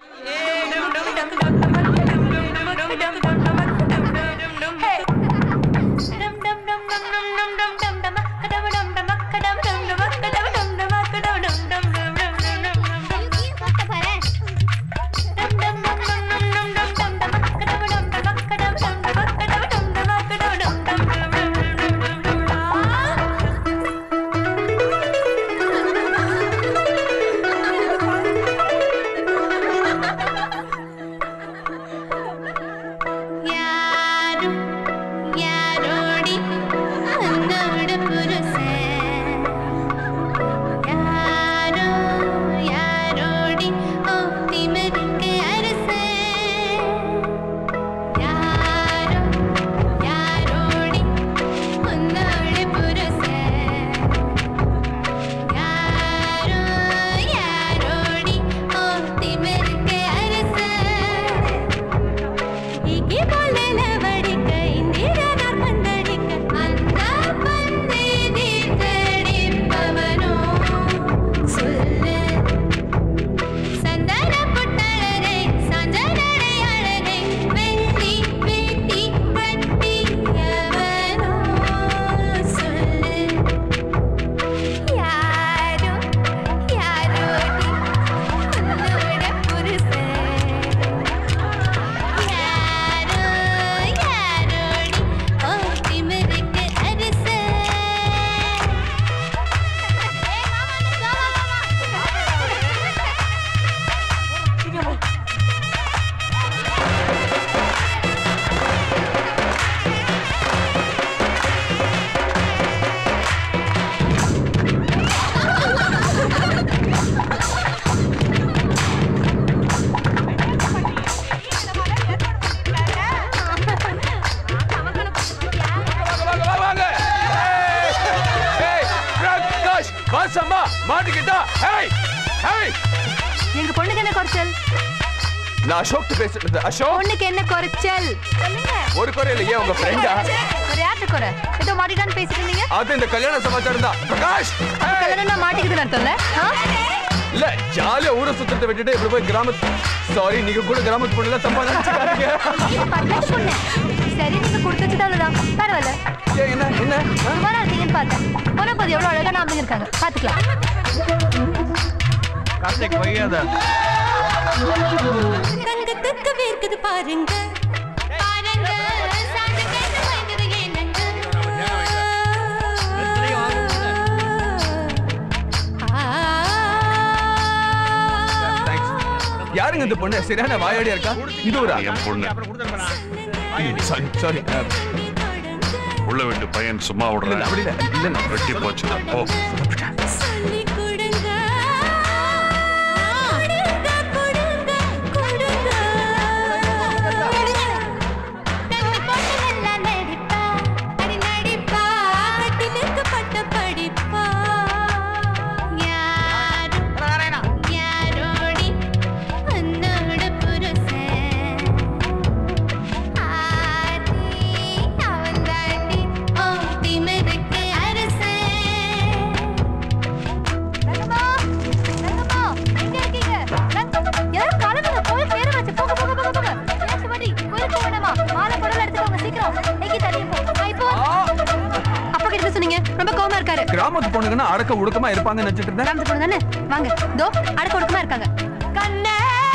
யாரும் யாரோடி உன்னோட புருஷன் யாரோ யாரோடி ஓ திமிருக்கு அரசன் யாரோ யாரோடி உன்னோட புருஷன் யாரோ யாரோடி ஓ திமிருக்கு அரசன் இங்கே போலல வடிக்க இந்திரனார் பந்தடிக்க அந்த பந்து தீர்த்தடிப்பவனோ சொல்லு சந்தன புட்டழகை சஞ்சனடை அழகை வெள்ளி வேட்டி கட்டியவனோ சொல்லு யாரோ யாரோடி உன்னோட புருஷன் யாரோ யாரோடி ஓ திமிருக்கு அரசன் ஏ மாமா வாங்க வாங்க வாங்க ஏய் பிரகாஷ் வாசம்மா மாட்டிக்கிட்டா ஹேய் ஹேய் எங்க பொண்ணுக்கு என்ன குறைச்சல் நான் அசோக் பேசுறது அசோக் பொண்ணுக்கு என்ன குறைச்சல் சொல்லுங்க ஒரு குறை இல்லையே உங்க ஃப்ரெண்டா ஒரு யார்கிட்ட குறை ஏதோ மாட்டிட்டான்னு பேசிட்டு இருந்தீங்க அது இந்த கல்யாண சமாச்சாரம் தான் பிரகாஷ் ஏய், கல்யாணம் மாட்டிக்குதுன்னு அர்த்தம்ல ஆ? இல்ல ஜாலியா ஊரை சுத்தத்தை விட்டுட்டு இப்படி போய் கிராமத்து சாரி நீங்க கூட கிராமத்து பொண்ணுல தப்பா நினைச்சுக்காதீங்க இது பக்கத்து பொண்ணு சரி நீங்க கொடுத்துச்சு அவ்வளவுதான் பரவாயில்ல ஏய், என்ன என்ன ஆ? சுமாரா இருக்கீங்கன்னு பார்த்தேன் போன போது எவ்வளவு அழகான ஆம்பளைங்க இருக்காங்க பாத்துக்கலாம் கார்த்திக் வையாத தங்கத்துக்கு வேர்க்குது பாருங்க பாருங்க சாந்து பேச வைக்குது ஏனங்க யாருங்க இந்த பொண்ணு சரியான வாயாடியா இருக்கா இது ஒரு என் பொண்ணு சாரி சாரி உள்ள விட்டு பையன் சும்மா விடுறேன் அப்படி இல்ல இல்ல நான் வெட்டி போச்சு ஓ சொல்லி கொடுங்க கொடுங்க கொடுங்க கொடுங்க தங்க போட்டு நல்லா நடிப்பா அடி நடிப்பா கட்டிலுக்கு பட்ட படிப்பா யாரு யாரோடி உன்னோட புருஷன் ஆதி அவன் தாண்டி ஓ திமிருக்கு அரசன் ரங்கம்மா, ரங்கம்மா, எங்க இருக்கீங்க? ரங்கம், எல்லாரும் கிளம்புங்க, கோயில் பேரை வச்சு, போங்க, போங்க, போங்க, போங்க. மீனாட்சி பாட்டி, கோயிலுக்கு போகணுமா? மாலை, புடவை எடுத்துக்கோங்க, சீக்கிரம். எங்கி தள்ளியும் போ. ஆ, இப்போ வா. அப்பா கிட்ட என்ன சொன்னீங்க ரொம்ப கோவமா இருக்காரு கிராமத்து பொண்ணுங்கன்னா அடக்க ஒடுக்கமா இருப்பாங்கன்னு நினைச்சிட்டு இருந்தேன் கிராமத்து பொண்ணு தானே வாங்க தோ அடக்க ஒடுக்கமா இருக்காங்க கண்ணே